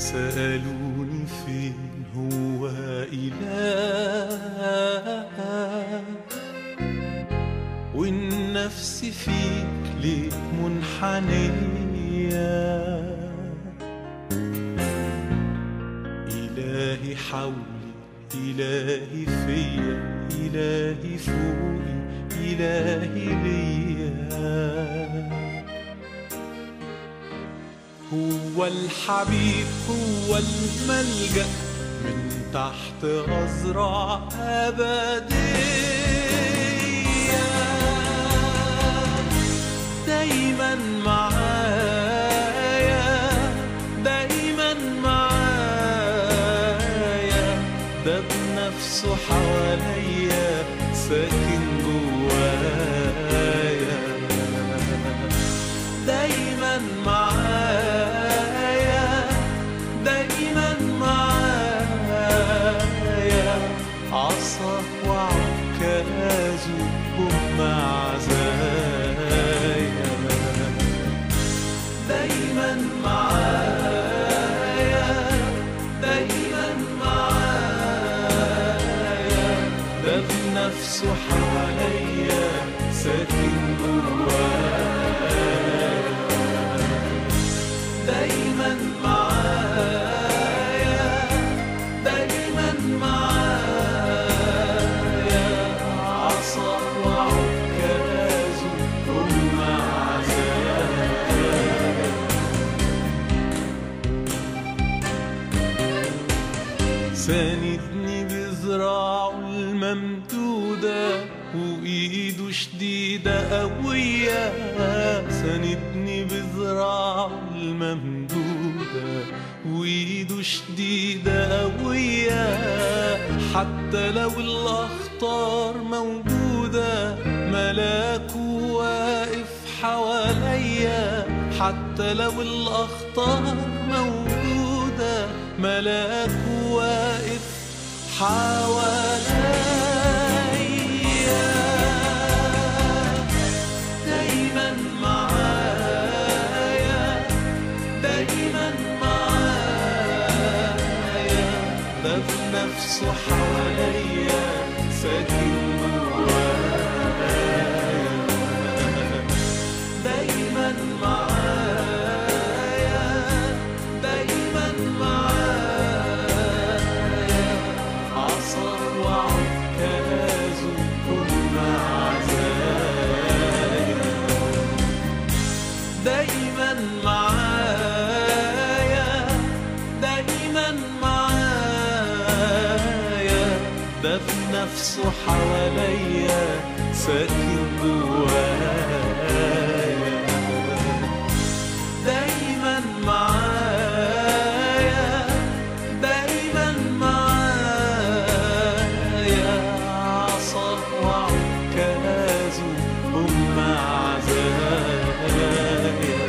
سألوني فين هو إله والنفس فيك ليه منحنية إلهي حولي إلهي فيا إلهي فوقي إلهي ليا هو الحبيب هو الملجأ من تحت أزرع أبدية دايما معايا دايما معايا ده بنفسه حواليا ساكن جوايا دايما معايا دايما معايا عصا وعكازه هم عزايا دايما معايا دايما معايا ده بنفسه حواليا ساكن جوايا دايما معايا دايما معايا عصا وعكازه هم عزايا ساندني بذراعه الممدودة وإيده شديدة قوية ساندني بذراعه الممدودة وإيده شديدة قوية حتى لو الأخطار موجودة ملاكه واقف حواليا حتى لو الأخطار موجودة ملاكه واقف حواليا دايما معايا دايما معايا ده بنفسه حواليا ساكن جوايا دايما معايا دايما معايا عصا وعكازه هم عزايا دايما معايا دايما معايا ده بنفسه حواليا ساكن جوايا دايما معايا دايما معايا عصا وعكازه هم عزايا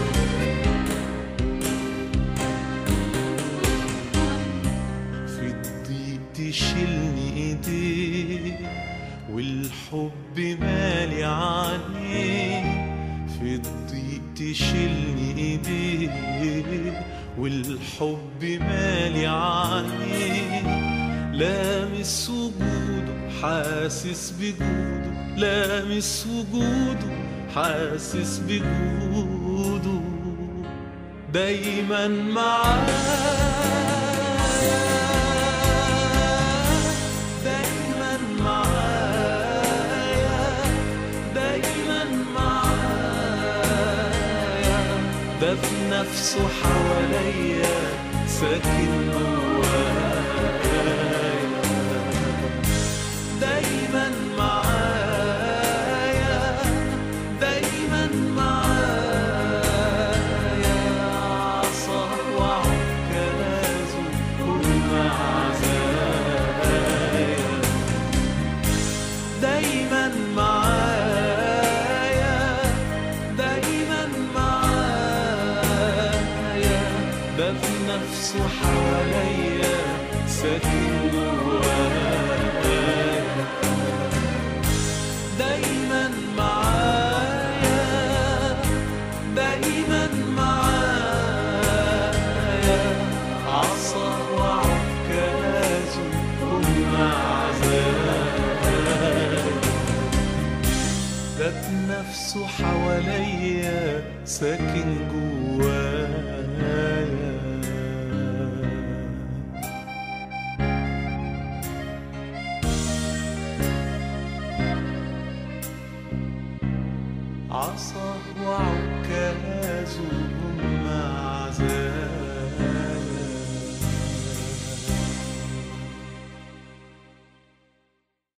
في الضيق تشيلني ايديه والحب مالي عليه في الضيق تشيلني ايديه والحب مالي عليه لامس وجوده حاسس بجوده لامس وجوده حاسس بجوده دايما معايا دايما معايا دايما معايا ده بنفسه حواليا ساكن جوايا دايما معايا دايما معايا عصا وعكازه هم عزايا دايما معايا دايما معايا ده بنفسه حواليا ساكن جوايا دايما معايا دايما معايا نفسه حواليا ساكن جوايا عصاه وعكازه هم عذاب